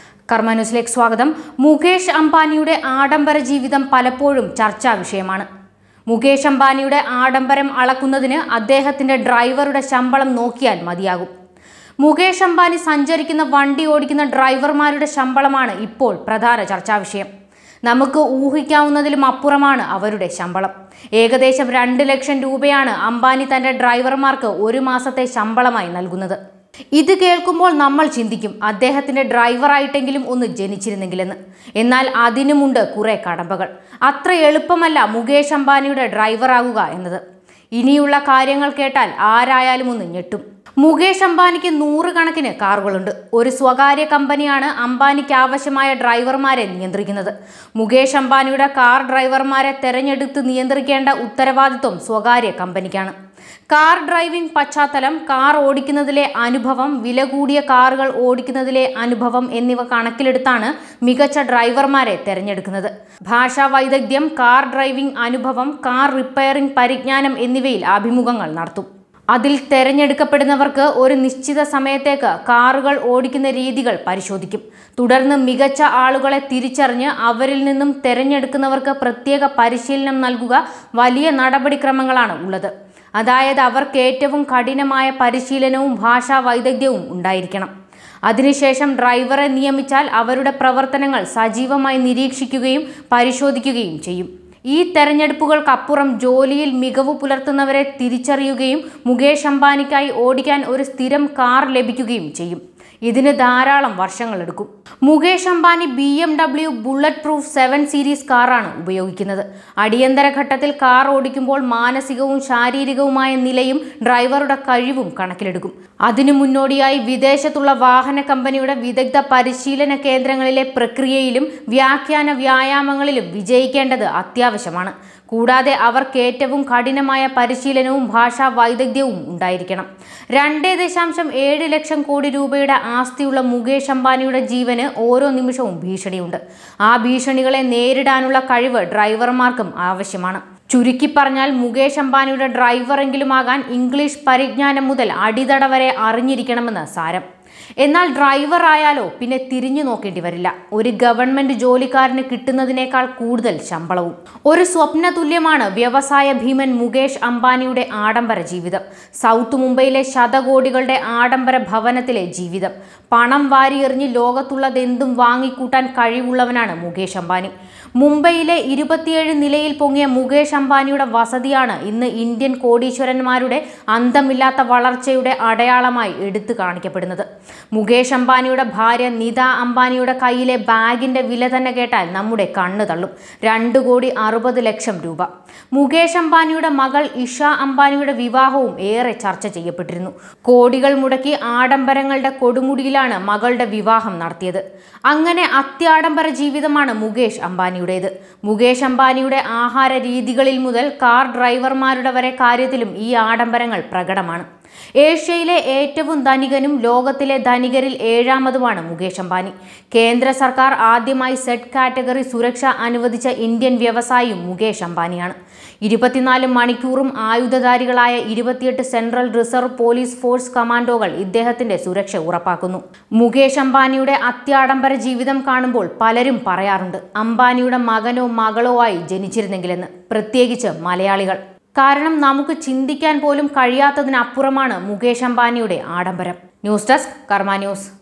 കർമ്മ ന്യൂസിലേക്ക് സ്വാഗതം മുകേഷ് അംബാനിയുടെ ആഡംബര ജീവിതം പലപ്പോഴും ചർച്ചാ വിഷയമാണ് മുകേഷ് അംബാനിയുടെ ആഡംബരം അളക്കുന്നതിന് അദ്ദേഹത്തിന്റെ ഡ്രൈവറുടെ ശമ്പളം നോക്കിയാൽ മതിയാകും മുകേഷ് അംബാനി സഞ്ചരിക്കുന്ന വണ്ടി ഓടിക്കുന്ന ഡ്രൈവർമാരുടെ ശമ്പളമാണ് ഇപ്പോൾ പ്രധാന ചർച്ചാ വിഷയം നമുക്ക് ഊഹിക്കാവുന്നതിലും അപ്പുറമാണ് അവരുടെ ശമ്പളം ഏകദേശം രണ്ട് ലക്ഷം രൂപയാണ് അംബാനി തന്റെ ഡ്രൈവർമാർക്ക് ഒരു മാസത്തെ ശമ്പളമായി നൽകുന്നത് ഇത് കേൾക്കുമ്പോൾ നമ്മൾ ചിന്തിക്കും അദ്ദേഹത്തിന്റെ ഡ്രൈവറായിട്ടെങ്കിലും ഒന്ന് ജനിച്ചിരുന്നെങ്കിലെന്ന് എന്നാൽ അതിനുമുണ്ട് കുറെ കടമ്പകൾ അത്ര എളുപ്പമല്ല മുകേഷ് അംബാനിയുടെ ഡ്രൈവറാകുക എന്നത് ഇനിയുള്ള കാര്യങ്ങൾ കേട്ടാൽ ആരായാലും ഒന്ന് ഞെട്ടും മുകേഷ് അംബാനിക്ക് നൂറുകണക്കിന് കാറുകളുണ്ട് ഒരു സ്വകാര്യ കമ്പനിയാണ് അംബാനിക്ക് ആവശ്യമായ ഡ്രൈവർമാരെ നിയന്ത്രിക്കുന്നത് മുകേഷ് അംബാനിയുടെ കാർ ഡ്രൈവർമാരെ തെരഞ്ഞെടുത്ത് നിയന്ത്രിക്കേണ്ട ഉത്തരവാദിത്വം സ്വകാര്യ കമ്പനിക്കാണ് കാർ ഡ്രൈവിംഗ് പശ്ചാത്തലം കാർ ഓടിക്കുന്നതിലെ അനുഭവം വില കൂടിയ കാറുകൾ ഓടിക്കുന്നതിലെ അനുഭവം എന്നിവ കണക്കിലെടുത്താണ് മികച്ച ഡ്രൈവർമാരെ തെരഞ്ഞെടുക്കുന്നത് ഭാഷാ വൈദഗ്ധ്യം കാർ ഡ്രൈവിംഗ് അനുഭവം കാർ റിപ്പയറിംഗ് പരിജ്ഞാനം എന്നിവയിൽ അഭിമുഖങ്ങൾ നടത്തും അതിൽ തെരഞ്ഞെടുക്കപ്പെടുന്നവർക്ക് ഒരു നിശ്ചിത സമയത്തേക്ക് കാറുകൾ ഓടിക്കുന്ന രീതികൾ പരിശോധിക്കും തുടർന്ന് മികച്ച ആളുകളെ തിരിച്ചറിഞ്ഞ് അവരിൽ നിന്നും തെരഞ്ഞെടുക്കുന്നവർക്ക് പ്രത്യേക പരിശീലനം നൽകുക വലിയ നടപടിക്രമങ്ങളാണ് ഉള്ളത് അതായത് അവർക്ക് ഏറ്റവും കഠിനമായ പരിശീലനവും ഭാഷാ വൈദഗ്ധ്യവും ഉണ്ടായിരിക്കണം അതിനുശേഷം ഡ്രൈവറെ നിയമിച്ചാൽ അവരുടെ പ്രവർത്തനങ്ങൾ സജീവമായി നിരീക്ഷിക്കുകയും പരിശോധിക്കുകയും ചെയ്യും ഈ തെരഞ്ഞെടുപ്പുകൾക്കപ്പുറം ജോലിയിൽ മികവ് പുലർത്തുന്നവരെ തിരിച്ചറിയുകയും മുകേഷ് അംബാനിക്കായി ഓടിക്കാൻ ഒരു സ്ഥിരം കാർ ലഭിക്കുകയും ചെയ്യും ഇതിന് ധാരാളം വർഷങ്ങളെടുക്കും Mukesh Ambani B M W bullet proof seven series കാറാണ് ഉപയോഗിക്കുന്നത് അടിയന്തര ഘട്ടത്തിൽ കാർ ഓടിക്കുമ്പോൾ മാനസികവും ശാരീരികവുമായ നിലയും ഡ്രൈവറുടെ കഴിവും കണക്കിലെടുക്കും അതിനു മുന്നോടിയായി വിദേശത്തുള്ള വാഹന കമ്പനിയുടെ വിദഗ്ധ പരിശീലന കേന്ദ്രങ്ങളിലെ പ്രക്രിയയിലും വ്യാഖ്യാന വ്യായാമങ്ങളിലും വിജയിക്കേണ്ടത് അത്യാവശ്യമാണ് കൂടാതെ അവർക്ക് ഏറ്റവും കഠിനമായ പരിശീലനവും ഭാഷാ വൈദഗ്ധ്യവും ഉണ്ടായിരിക്കണം രണ്ട് ദശാംശം ഏഴ് ലക്ഷം കോടി രൂപയുടെ ആസ്തിയുള്ള മുകേഷ് അംബാനിയുടെ ജീവന് ഓരോ നിമിഷവും ഭീഷണിയുണ്ട് ആ ഭീഷണികളെ നേരിടാനുള്ള കഴിവ് ഡ്രൈവർമാർക്കും ആവശ്യമാണ് ചുരുക്കി പറഞ്ഞാൽ മുകേഷ് അംബാനിയുടെ ഡ്രൈവറെങ്കിലുമാകാൻ ഇംഗ്ലീഷ് പരിജ്ഞാനം മുതൽ അടിതട വരെ അറിഞ്ഞിരിക്കണമെന്ന് സാരം എന്നാൽ ഡ്രൈവർ ആയാലോ പിന്നെ തിരിഞ്ഞു നോക്കേണ്ടി വരില്ല ഒരു ഗവൺമെന്റ് ജോലിക്കാരന് കിട്ടുന്നതിനേക്കാൾ കൂടുതൽ ശമ്പളവും ഒരു സ്വപ്ന തുല്യമാണ് വ്യവസായ ഭീമൻ മുകേഷ് അംബാനിയുടെ ആഡംബര ജീവിതം സൗത്ത് മുംബൈയിലെ ശതകോടികളുടെ ആഡംബര ഭവനത്തിലെ ജീവിതം പണം വാരിയെറിഞ്ഞ് ലോകത്തുള്ളതെന്തും വാങ്ങിക്കൂട്ടാൻ കഴിവുള്ളവനാണ് മുകേഷ് അംബാനി മുംബൈയിലെ ഇരുപത്തിയേഴ് നിലയിൽ പൊങ്ങിയ മുകേഷ് അംബാനിയുടെ വസതിയാണ് ഇന്ന് ഇന്ത്യൻ കോടീശ്വരന്മാരുടെ അന്തമില്ലാത്ത വളർച്ചയുടെ അടയാളമായി എടുത്തു കാണിക്കപ്പെടുന്നത് മുകേഷ് അംബാനിയുടെ ഭാര്യ നിത അംബാനിയുടെ കയ്യിലെ ബാഗിന്റെ വില തന്നെ കേട്ടാൽ നമ്മുടെ കണ്ണ് തള്ളും രണ്ട് കോടി അറുപത് ലക്ഷം രൂപ മുകേഷ് അംബാനിയുടെ മകൾ ഇഷ അംബാനിയുടെ വിവാഹവും ഏറെ ചർച്ച ചെയ്യപ്പെട്ടിരുന്നു കോടികൾ മുടക്കി ആഡംബരങ്ങളുടെ കൊടുമുടിയിലാണ് മകളുടെ വിവാഹം നടത്തിയത് അങ്ങനെ അത്യാഡംബര ജീവിതമാണ് മുകേഷ് അംബാനിയുടേത് മുകേഷ് അംബാനിയുടെ ആഹാര രീതികളിൽ മുതൽ കാർ ഡ്രൈവർമാരുടെ വരെ കാര്യത്തിലും ഈ ആഡംബരങ്ങൾ പ്രകടമാണ് ഏഷ്യയിലെ ഏറ്റവും ധനികനും ലോകത്തിലെ ധനികരിൽ ഏഴാമതുമാണ് മുകേഷ് അംബാനി കേന്ദ്ര സർക്കാർ ആദ്യമായി സെഡ് കാറ്റഗറി സുരക്ഷ അനുവദിച്ച ഇന്ത്യൻ വ്യവസായിയും മുകേഷ് അംബാനിയാണ് ഇരുപത്തിനാല് മണിക്കൂറും ആയുധധാരികളായ ഇരുപത്തിയെട്ട് സെൻട്രൽ റിസർവ് പോലീസ് ഫോഴ്സ് കമാൻഡോകൾ ഇദ്ദേഹത്തിന്റെ സുരക്ഷ ഉറപ്പാക്കുന്നു മുകേഷ് അംബാനിയുടെ അത്യാഡംബര ജീവിതം കാണുമ്പോൾ പലരും പറയാറുണ്ട് അംബാനിയുടെ മകനോ മകളോ ആയി ജനിച്ചിരുന്നെങ്കിലെന്ന് പ്രത്യേകിച്ച് മലയാളികൾ കാരണം നമുക്ക് ചിന്തിക്കാൻ പോലും കഴിയാത്തതിനപ്പുറമാണ് മുകേഷ് അംബാനിയുടെ ആഡംബരം ന്യൂസ് ഡെസ്ക് കർമ്മ ന്യൂസ്